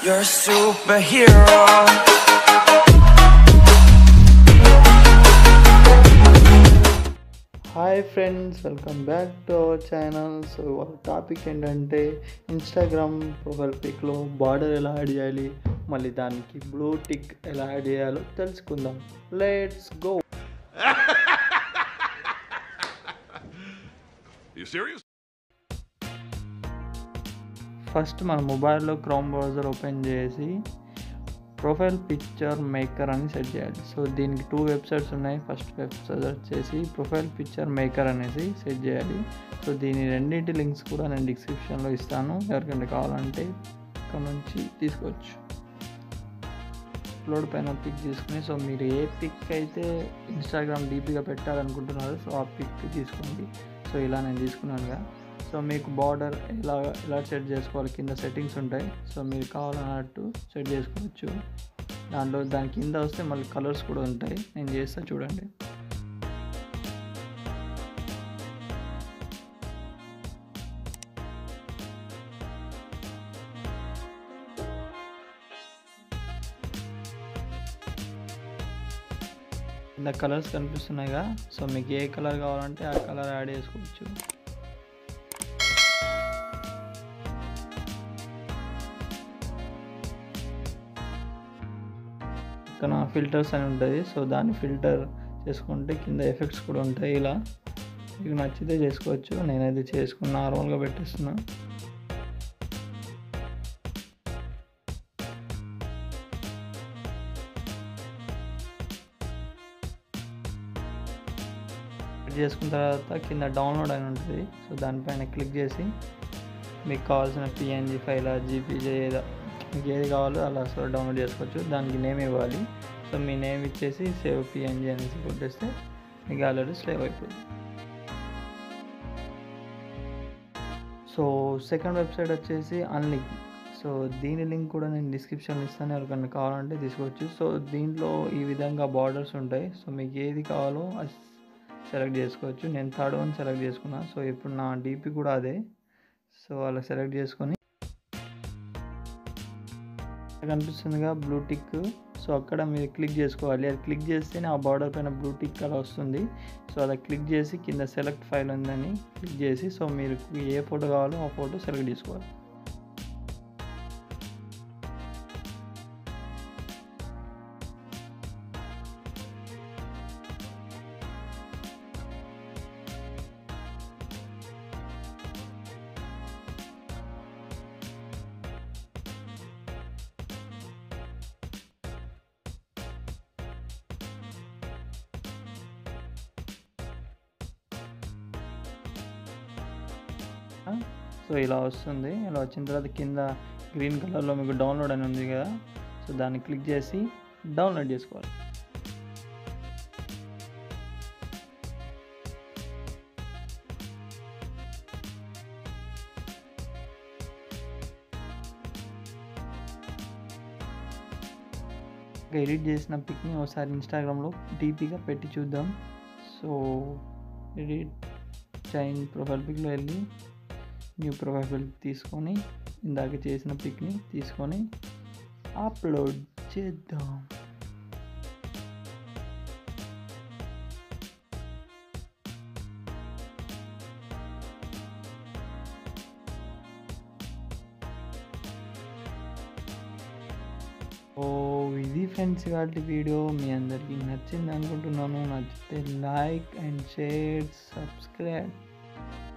You're a superhero. Hi friends welcome back to our channel so topic ఏంటంటే Instagram profile పిక్లో border ఎలా add చేయాలి మళ్ళీ దానికి బ్లూ టిక్ ఎలా యాడ్ చేయాలో తెలుసుకుందాం let's go You serious? First మన మొబైల్లో క్రోమ్ బ్రౌజర్ ఓపెన్ చేసి ప్రొఫైల్ పిక్చర్ మేకర్ అని సెట్ చేయాలి సో దీనికి టూ వెబ్సైట్స్ ఉన్నాయి ఫస్ట్ వెబ్సైట్ వచ్చేసి ప్రొఫైల్ పిక్చర్ మేకర్ అనేసి సెట్ చేయాలి సో దీని రెండింటి లింక్స్ కూడా నేను డిస్క్రిప్షన్లో ఇస్తాను ఎవరికైనా కావాలంటే ఇక్కడ నుంచి తీసుకోవచ్చు అప్లోడ్ పైన పిక్ తీసుకుని సో మీరు ఏ పిక్ అయితే ఇన్స్టాగ్రామ్ డీపీగా పెట్టాలనుకుంటున్నారో సో ఆ పిక్ తీసుకోండి సో ఇలా నేను తీసుకున్నానుగా సో మీకు బార్డర్ ఎలా ఎలా సెట్ చేసుకోవాలి కింద సెట్టింగ్స్ ఉంటాయి సో మీరు కావాలన్నట్టు సెట్ చేసుకోవచ్చు దాంట్లో దాని కింద వస్తే మళ్ళీ కలర్స్ కూడా ఉంటాయి నేను చేస్తా చూడండి కింద కలర్స్ కనిపిస్తున్నాయిగా సో మీకు ఏ కలర్ కావాలంటే ఆ కలర్ యాడ్ చేసుకోవచ్చు ఇక్కడ ఫిల్టర్స్ అని ఉంటుంది సో దాన్ని ఫిల్టర్ చేసుకుంటే కింద ఎఫెక్ట్స్ కూడా ఉంటాయి ఇలా మీకు నచ్చితే చేసుకోవచ్చు నేనైతే చేసుకున్న నార్మల్గా పెట్టేస్తున్నా సెట్ చేసుకున్న తర్వాత కింద డౌన్లోడ్ అని ఉంటుంది సో దానిపైన క్లిక్ చేసి మీకు కావాల్సిన పిఎన్జీ ఫైల్ జీపీజే ఏదో మీకు ఏది కావాలో అలా సో డౌన్లోడ్ చేసుకోవచ్చు దానికి నేమ్ ఇవ్వాలి సో మీ నేమ్ ఇచ్చేసి సేవ్ పిఎన్జీ అనేసి కొట్టేస్తే మీ గ్యాలరీ సేవ్ అయిపోతుంది సో సెకండ్ వెబ్సైట్ వచ్చేసి అన్లింక్ సో దీని లింక్ కూడా నేను డిస్క్రిప్షన్లో ఇస్తాను ఎవరికైనా కావాలంటే తీసుకోవచ్చు సో దీంట్లో ఈ విధంగా బార్డర్స్ ఉంటాయి సో మీకు ఏది కావాలో అది సెలెక్ట్ చేసుకోవచ్చు నేను థర్డ్ వన్ సెలెక్ట్ చేసుకున్నా సో ఇప్పుడు నా డీపీ కూడా అదే సో అలా సెలెక్ట్ చేసుకొని కనిపిస్తుందిగా బ్లూ టిక్ సో అక్కడ మీరు క్లిక్ చేసుకోవాలి అది క్లిక్ చేస్తేనే ఆ బార్డర్ పైన బ్లూ టిక్ అలా వస్తుంది సో అలా క్లిక్ చేసి కింద సెలెక్ట్ ఫైల్ ఉందని క్లిక్ చేసి సో మీరు ఏ ఫోటో కావాలో ఆ ఫోటో సెలెక్ట్ చేసుకోవాలి సో ఇలా వస్తుంది ఇలా వచ్చిన తర్వాత కింద గ్రీన్ కలర్లో మీకు డౌన్లోడ్ అని ఉంది కదా సో దాన్ని క్లిక్ చేసి డౌన్లోడ్ చేసుకోవాలి ఎడిట్ చేసిన పిక్ని ఒకసారి ఇన్స్టాగ్రామ్లో డీపీగా పెట్టి చూద్దాం సో ఎడిట్ చైన్ ప్రొఫైల్ పిక్లో వెళ్ళి న్యూ ప్రొఫైల్ తీసుకొని ఇందాక చేసిన పిక్ని తీసుకొని అప్లోడ్ చేద్దాం ఓ ఇది ఫ్రెండ్స్ ఇవాళ వీడియో మీ అందరికీ నచ్చింది అనుకుంటున్నాను నచ్చితే లైక్ అండ్ షేర్ సబ్స్క్రైబ్